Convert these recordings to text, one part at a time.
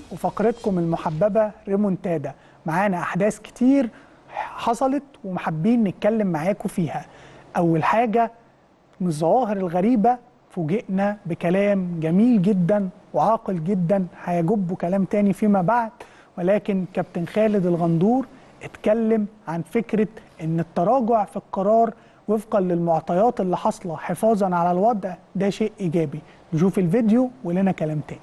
وفقرتكم المحببة ريمونتادا معانا أحداث كتير حصلت ومحبين نتكلم معاكم فيها أول حاجة من الظواهر الغريبة فوجئنا بكلام جميل جدا وعاقل جدا هيجب كلام تاني فيما بعد ولكن كابتن خالد الغندور اتكلم عن فكرة ان التراجع في القرار وفقا للمعطيات اللي حاصله حفاظا على الوضع ده شيء ايجابي نشوف الفيديو ولنا كلام تاني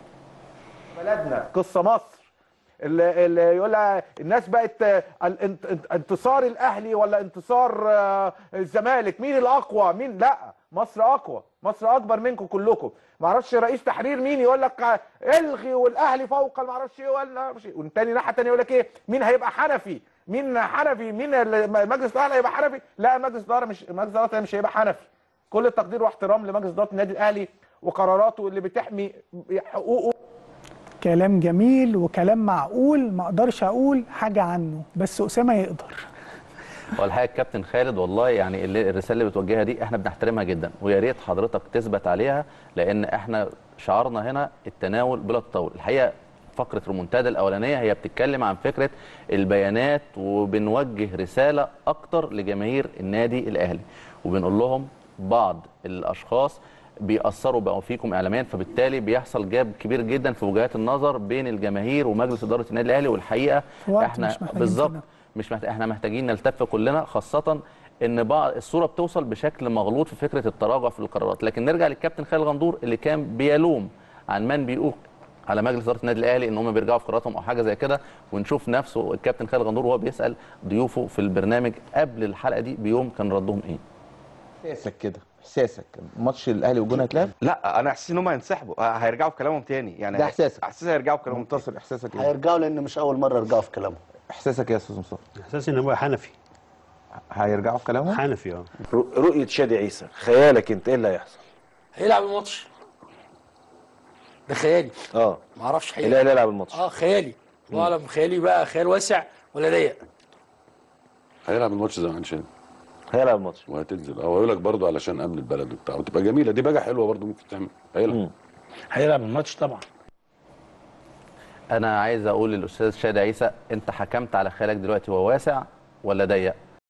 بلدنا قصه مصر اللي, اللي يقول لها الناس بقت آه، الانت- انت- انتصار الاهلي ولا انتصار آه، الزمالك مين الاقوى مين لا مصر اقوى مصر اكبر منكم كلكم ما اعرفش رئيس تحرير مين يقول لك آه، الغي والاهلي فوق ما اعرفش ايه ولا ما اعرفش إيه. والتاني ناحيه تانية يقول لك ايه مين هيبقى حنفي مين حنفي مين اللي- مجلس الاداره هيبقى حنفي لا مجلس الاداره مش مجلس الاداره مش هيبقى حنفي كل التقدير واحترام لمجلس اداره النادي الاهلي وقراراته اللي بتحمي حقوقه كلام جميل وكلام معقول ما اقدرش اقول حاجة عنه بس اسامة يقدر هو الحقيقه الكابتن خالد والله يعني اللي الرساله اللي بتوجهها دي احنا بنحترمها جدا ويا ريت حضرتك تثبت عليها لان احنا شعارنا هنا التناول بلا تطاول الحقيقه فقره المنتدى الاولانيه هي بتتكلم عن فكره البيانات وبنوجه رساله اكتر لجماهير النادي الاهلي وبنقول لهم بعض الاشخاص بيأثروا بقوا فيكم اعلاميا فبالتالي بيحصل جاب كبير جدا في وجهات النظر بين الجماهير ومجلس اداره النادي الاهلي والحقيقه في وقت احنا مش محتاجين بالظبط كده. مش محتاج احنا محتاجين نلتف كلنا خاصه ان بعض الصوره بتوصل بشكل مغلوط في فكره التراجع في القرارات لكن نرجع للكابتن خالد غندور اللي كان بيلوم عن من بيقول على مجلس اداره النادي الاهلي ان هم بيرجعوا في قراراتهم او حاجه زي كده ونشوف نفسه الكابتن خالد غندور وهو بيسال ضيوفه في البرنامج قبل الحلقه دي بيوم كان ردهم ايه احساسك كده احساسك ماتش الاهلي والجونه هيتلعب لا انا حاسس ان هم هينسحبوا ه- هيرجعوا في كلامهم تاني يعني ده إحساسك. احساس هيرجعوا في كلامهم تاني. منتصر احساسك ايه هيرجعوا لان مش اول مره يرجعوا في كلامهم احساسك ايه يا استاذ مصطفى احساس ان هو حنفي هيرجعوا في كلامهم حنفي اه رؤية شادي عيسى خيالك انت ايه اللي هيحصل؟ هيلعب الماتش ده خيالي اه ما اعرفش الاهلي هيلعب الماتش اه خيالي الله اعلم خيالي بقى خيال واسع ولا ضيق هيلعب الماتش زي ما هنشاهد هيلعب الماتش وهتنزل او هيقول لك برضه علشان امن البلد وبتاع وتبقى جميله دي بقى حلوه برضه ممكن تعمل هيلعب هيلعب الماتش طبعا انا عايز اقول للاستاذ شادي عيسى انت حكمت على خيالك دلوقتي هو واسع ولا ضيق